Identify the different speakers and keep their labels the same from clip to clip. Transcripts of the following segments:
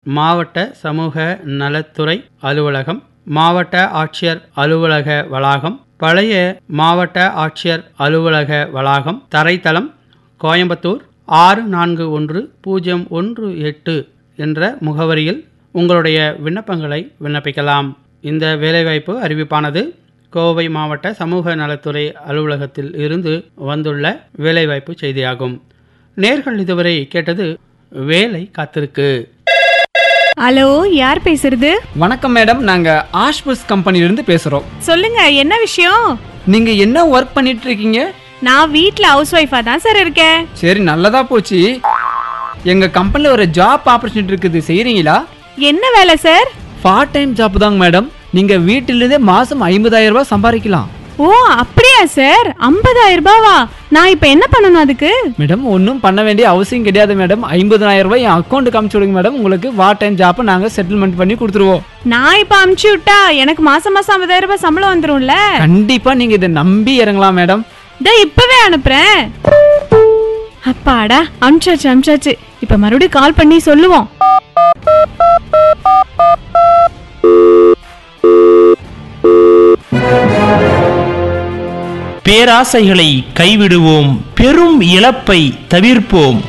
Speaker 1: மாவட்ட சமூக நலத்துறை அலுவலகம் மாவட்ட ஆட்சியர் அலுவலக வளாகம் பழைய மாவட்ட ஆட்சியர் அலுவலக வளாகம் தரைத்தளம் கோயம்புத்தூர் ஆறு நான்கு ஒன்று பூஜ்ஜியம் ஒன்று எட்டு என்ற முகவரியில் உங்களுடைய விண்ணப்பங்களை விண்ணப்பிக்கலாம் இந்த வேலைவாய்ப்பு அறிவிப்பானது கோவை மாவட்ட சமூக நலத்துறை அலுவலகத்தில் இருந்து வந்துள்ள வேலைவாய்ப்பு செய்தியாகும் நேர்கள் இதுவரை கேட்டது வேலை காத்திருக்கு
Speaker 2: ஹலோ யார் பேசுறது
Speaker 3: வணக்கம் மேடம் நாங்க ஆஷ்புஸ் கம்பெனிலிருந்து பேசுறோம்
Speaker 2: சொல்லுங்க என்ன விஷயம்
Speaker 3: நீங்க என்ன ஒர்க் பண்ணிட்டு இருக்கீங்க
Speaker 2: நான் வீட்ல ஹவுஸ் ஒய்ஃபா தான் சார் இருக்கேன்
Speaker 3: சரி நல்லதா போச்சு எங்க கம்பெனில ஒரு ஜாப் ஆப்பர்ச்சுனிட்டி இருக்குது செய்றீங்களா
Speaker 2: என்ன வேலை சார்
Speaker 3: பார்ட் டைம் ஜாப் தாங்க மேடம் நீங்க வீட்டிலிருந்தே மாசம் ஐம்பதாயிரம் ரூபாய் சம்பாதிக்கலாம்
Speaker 2: ஓ அப்படியா சார் ஐம்பதாயிரம் ரூபாவா நான் இப்ப என்ன பண்ணணும் அதுக்கு
Speaker 3: மேடம் ஒன்றும் பண்ண வேண்டிய அவசியம் கிடையாது மேடம் ஐம்பதாயிரம் ரூபாய் என் அக்கௌண்ட்டுக்கு அமுச்சு விடுங்க மேடம் உங்களுக்கு பார்ட் டைம் ஜாப்பை நாங்கள் செட்டில்மெண்ட் பண்ணி கொடுத்துருவோம்
Speaker 2: நான் இப்ப அமுச்சு விட்டா எனக்கு மாசம் மாசம் ஐம்பதாயிரம் ரூபாய் சம்பளம் வந்துரும்ல
Speaker 3: கண்டிப்பா நீங்க இதை நம்பி இறங்கலாம் மேடம்
Speaker 2: இதோ இப்பவே அனுப்புறேன் அப்பாடா அனுப்பிச்சாச்சு அனுப்பிச்சாச்சு இப்ப மறுபடியும் கால் பண்ணி சொல்லுவோம்
Speaker 4: பேராசைகளை கைவிடுவோம் பெரும் இழப்பை தவிர்ப்போம்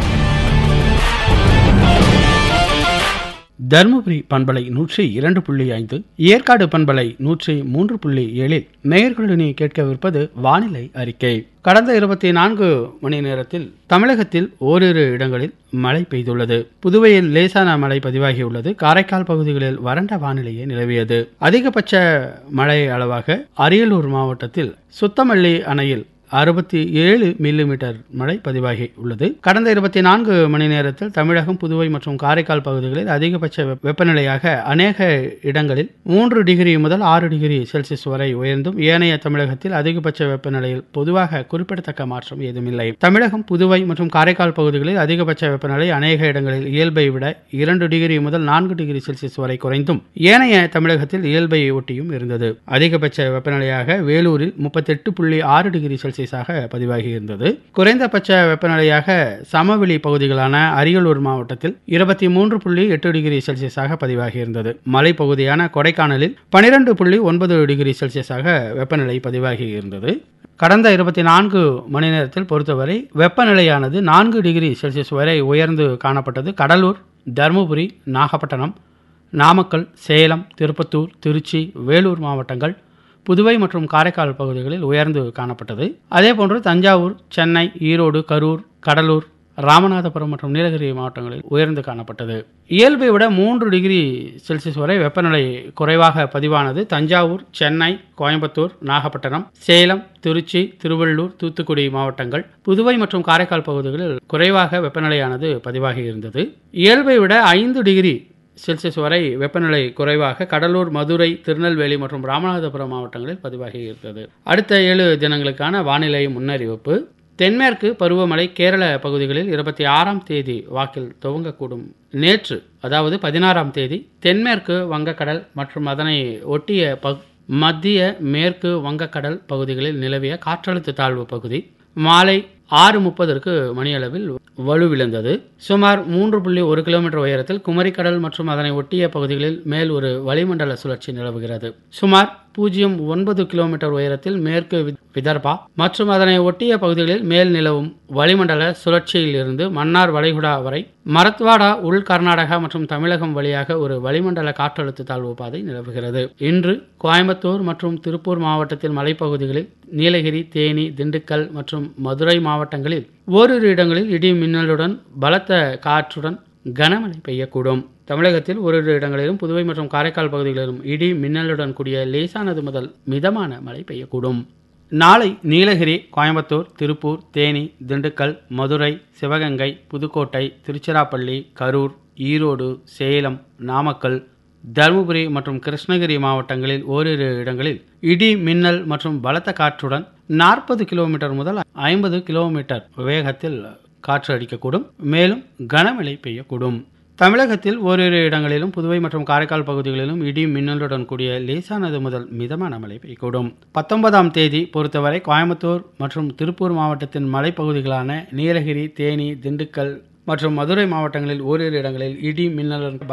Speaker 1: தருமபுரி பண்பலை நூற்றி இரண்டு புள்ளி ஐந்து ஏற்காடு பண்பலை நூற்றி மூன்று புள்ளி ஏழில் நேயர்களுடனே கேட்கவிருப்பது வானிலை அறிக்கை கடந்த இருபத்தி நான்கு மணி நேரத்தில் தமிழகத்தில் ஓரிரு இடங்களில் மழை பெய்துள்ளது புதுவையில் லேசான மழை பதிவாகியுள்ளது காரைக்கால் பகுதிகளில் வறண்ட வானிலையே நிலவியது அதிகபட்ச மழை அளவாக அரியலூர் மாவட்டத்தில் சுத்தமல்லி அணையில் அறுபத்தி ஏழு மில்லிமீட்டர் மழை பதிவாகி உள்ளது கடந்த இருபத்தி நான்கு மணி நேரத்தில் தமிழகம் புதுவை மற்றும் காரைக்கால் பகுதிகளில் அதிகபட்ச வெப்ப- வெப்பநிலையாக அநேக இடங்களில் மூன்று டிகிரி முதல் ஆறு டிகிரி செல்சியஸ் வரை உயர்ந்தும் ஏனைய தமிழகத்தில் அதிகபட்ச வெப்பநிலையில் பொதுவாக குறிப்பிடத்தக்க மாற்றம் ஏதுமில்லை தமிழகம் புதுவை மற்றும் காரைக்கால் பகுதிகளில் அதிகபட்ச வெப்பநிலை அநேக இடங்களில் இயல்பை விட இரண்டு டிகிரி முதல் நான்கு டிகிரி செல்சியஸ் வரை குறைந்தும் ஏனைய தமிழகத்தில் இயல்பை ஒட்டியும் இருந்தது அதிகபட்ச வெப்பநிலையாக வேலூரில் முப்பத்தெட்டு புள்ளி ஆறு டிகிரி செல்சியஸாக பதிவாகி இருந்தது குறைந்தபட்ச வெப்பநிலையாக சமவெளி பகுதிகளான அரியலூர் மாவட்டத்தில் இருபத்தி மூன்று புள்ளி எட்டு டிகிரி செல்சியஸாக பதிவாகி இருந்தது மலைப்பகுதியான கொடைக்கானலில் பனிரெண்டு புள்ளி ஒன்பது டிகிரி செல்சியஸாக வெப்பநிலை பதிவாகி இருந்தது கடந்த இருபத்தி நான்கு மணி நேரத்தில் பொறுத்தவரை வெப்பநிலையானது நான்கு டிகிரி செல்சியஸ் வரை உயர்ந்து காணப்பட்டது கடலூர் தருமபுரி நாகப்பட்டினம் நாமக்கல் சேலம் திருப்பத்தூர் திருச்சி வேலூர் மாவட்டங்கள் புதுவை மற்றும் காரைக்கால் பகுதிகளில் உயர்ந்து காணப்பட்டது அதேபோன்று தஞ்சாவூர் சென்னை ஈரோடு கரூர் கடலூர் ராமநாதபுரம் மற்றும் நீலகிரி மாவட்டங்களில் உயர்ந்து காணப்பட்டது இயல்பை விட மூன்று டிகிரி செல்சியஸ் வரை வெப்பநிலை குறைவாக பதிவானது தஞ்சாவூர் சென்னை கோயம்புத்தூர் நாகப்பட்டினம் சேலம் திருச்சி திருவள்ளூர் தூத்துக்குடி மாவட்டங்கள் புதுவை மற்றும் காரைக்கால் பகுதிகளில் குறைவாக வெப்பநிலையானது பதிவாகி இருந்தது இயல்பை விட ஐந்து டிகிரி செல்சியஸ் வரை வெப்பநிலை குறைவாக கடலூர் மதுரை திருநெல்வேலி மற்றும் ராமநாதபுரம் மாவட்டங்களில் பதிவாகி இருந்தது அடுத்த ஏழு தினங்களுக்கான வானிலை முன்னறிவிப்பு தென்மேற்கு பருவமழை கேரள பகுதிகளில் இருபத்தி ஆறாம் தேதி வாக்கில் துவங்கக்கூடும் நேற்று அதாவது பதினாறாம் தேதி தென்மேற்கு வங்கக்கடல் மற்றும் அதனை ஒட்டிய பக் மத்திய மேற்கு வங்கக்கடல் பகுதிகளில் நிலவிய காற்றழுத்த தாழ்வு பகுதி மாலை ஆறு முப்பதற்கு மணியளவில் வலுவிழந்தது சுமார் மூன்று புள்ளி ஒரு கிலோமீட்டர் உயரத்தில் குமரிக்கடல் மற்றும் அதனை ஒட்டிய பகுதிகளில் மேல் ஒரு வளிமண்டல சுழற்சி நிலவுகிறது சுமார் பூஜ்ஜியம் ஒன்பது கிலோமீட்டர் உயரத்தில் மேற்கு வி- விதர்பா மற்றும் அதனை ஒட்டிய பகுதிகளில் மேல் நிலவும் வளிமண்டல சுழற்சியில் இருந்து மன்னார் வளைகுடா வரை மரத்வாடா உள் கர்நாடகா மற்றும் தமிழகம் வழியாக ஒரு வளிமண்டல காற்றழுத்த தாழ்வு பாதை நிலவுகிறது இன்று கோயம்புத்தூர் மற்றும் திருப்பூர் மாவட்டத்தில் மலைப்பகுதிகளில் நீலகிரி தேனி திண்டுக்கல் மற்றும் மதுரை மாவட்டங்களில் ஓரிரு இடங்களில் இடி மின்னலுடன் பலத்த காற்றுடன் கனமழை பெய்யக்கூடும் தமிழகத்தில் ஓரிரு இடங்களிலும் புதுவை மற்றும் காரைக்கால் பகுதிகளிலும் இடி மின்னலுடன் கூடிய லேசானது முதல் மிதமான மழை பெய்யக்கூடும் நாளை நீலகிரி கோயம்புத்தூர் திருப்பூர் தேனி திண்டுக்கல் மதுரை சிவகங்கை புதுக்கோட்டை திருச்சிராப்பள்ளி கரூர் ஈரோடு சேலம் நாமக்கல் தருமபுரி மற்றும் கிருஷ்ணகிரி மாவட்டங்களில் ஓரிரு இடங்களில் இடி மின்னல் மற்றும் பலத்த காற்றுடன் நாற்பது கிலோமீட்டர் முதல் ஐம்பது கிலோமீட்டர் வேகத்தில் காற்று அடிக்கக்கூடும் மேலும் கனமழை பெய்யக்கூடும் தமிழகத்தில் ஓரிரு இடங்களிலும் புதுவை மற்றும் காரைக்கால் பகுதிகளிலும் இடி மின்னலுடன் கூடிய லேசானது முதல் மிதமான மழை பெய்யக்கூடும் பத்தொன்பதாம் தேதி பொறுத்தவரை கோயம்புத்தூர் மற்றும் திருப்பூர் மாவட்டத்தின் மலைப்பகுதிகளான நீலகிரி தேனி திண்டுக்கல் மற்றும் மதுரை மாவட்டங்களில் ஓரிரு இடங்களில் இடி மின்னலுடன்